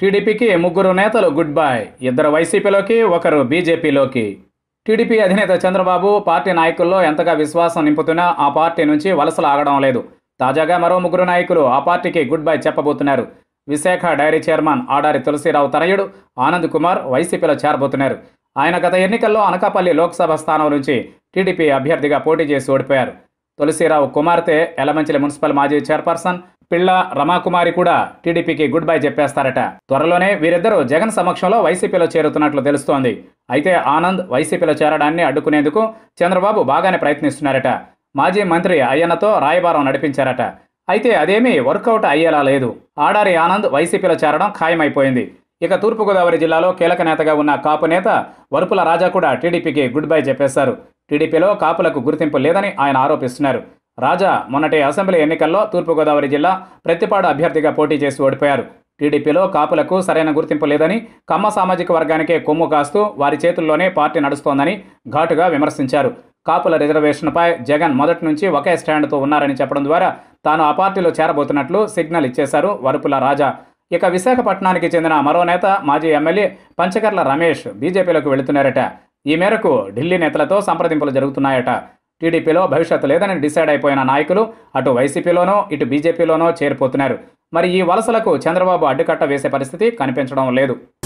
టీడీపీకి ముగ్గురు నేతలు గుడ్ బై ఇద్దరు వైసీపీలోకి ఒకరు బీజేపీలోకి టీడీపీ అధినేత చంద్రబాబు పార్టీ నాయకుల్లో ఎంతగా విశ్వాసం నింపుతున్నా ఆ పార్టీ నుంచి వలసలు ఆగడం లేదు తాజాగా మరో ముగ్గురు నాయకులు ఆ పార్టీకి గుడ్ బై చెప్పబోతున్నారు విశాఖ డైరీ చైర్మన్ ఆడారి తులసిరావు తనయుడు ఆనంద్ కుమార్ వైసీపీలో చేరబోతున్నారు ఆయన గత ఎన్నికల్లో అనకాపల్లి లోక్సభ స్థానం నుంచి టీడీపీ అభ్యర్థిగా పోటీ చేసి ఓడిపోయారు తులసిరావు కుమార్తె ఎలమంచిలి మున్సిపల్ మాజీ చైర్పర్సన్ పిళ్ళ రమాకుమారి కూడా టీడీపీకి గుడ్ బై చెప్పేస్తారట త్వరలోనే వీరిద్దరూ జగన్ సమక్షంలో వైసీపీలో చేరుతున్నట్లు తెలుస్తోంది అయితే ఆనంద్ వైసీపీలో చేరడాన్ని అడ్డుకునేందుకు చంద్రబాబు బాగానే ప్రయత్నిస్తున్నారట మాజీ మంత్రి అయ్యన్నతో రాయబారం నడిపించారట అయితే అదేమీ వర్కౌట్ అయ్యేలా లేదు ఆడారి ఆనంద్ వైసీపీలో చేరడం ఖాయమైపోయింది ఇక తూర్పుగోదావరి జిల్లాలో కీలక నేతగా ఉన్న కాపు నేత వరుపుల రాజా కూడా టీడీపీకి గుడ్ బై చెప్పేశారు టీడీపీలో కాపులకు గుర్తింపు లేదని ఆయన ఆరోపిస్తున్నారు రాజా మొన్నటి అసెంబ్లీ ఎన్నికల్లో తూర్పుగోదావరి జిల్లా ప్రతిపాడు అభ్యర్థిగా పోటీ చేసి ఓడిపోయారు టీడీపీలో కాపులకు సరైన గుర్తింపు లేదని కమ్మ సామాజిక వర్గానికే కొమ్ము కాస్తూ వారి చేతుల్లోనే పార్టీ నడుస్తోందని ఘాటుగా విమర్శించారు కాపుల రిజర్వేషన్పై జగన్ మొదటి నుంచి ఒకే స్టాండ్తో ఉన్నారని చెప్పడం ద్వారా తాను ఆ పార్టీలో చేరబోతున్నట్లు సిగ్నల్ ఇచ్చేశారు వరుపుల రాజా ఇక విశాఖపట్నానికి చెందిన మరో నేత మాజీ ఎమ్మెల్యే పంచకర్ల రమేష్ బీజేపీలోకి వెళుతున్నారట ఈ మేరకు ఢిల్లీ నేతలతో సంప్రదింపులు జరుగుతున్నాయట టీడీపీలో భవిష్యత్తు లేదని డిసైడ్ అయిపోయిన నాయకులు అటు వైసీపీలోనో ఇటు బీజేపీలోనో చేరిపోతున్నారు మరి ఈ వలసలకు చంద్రబాబు అడ్డుకట్ట వేసే పరిస్థితి కనిపించడం లేదు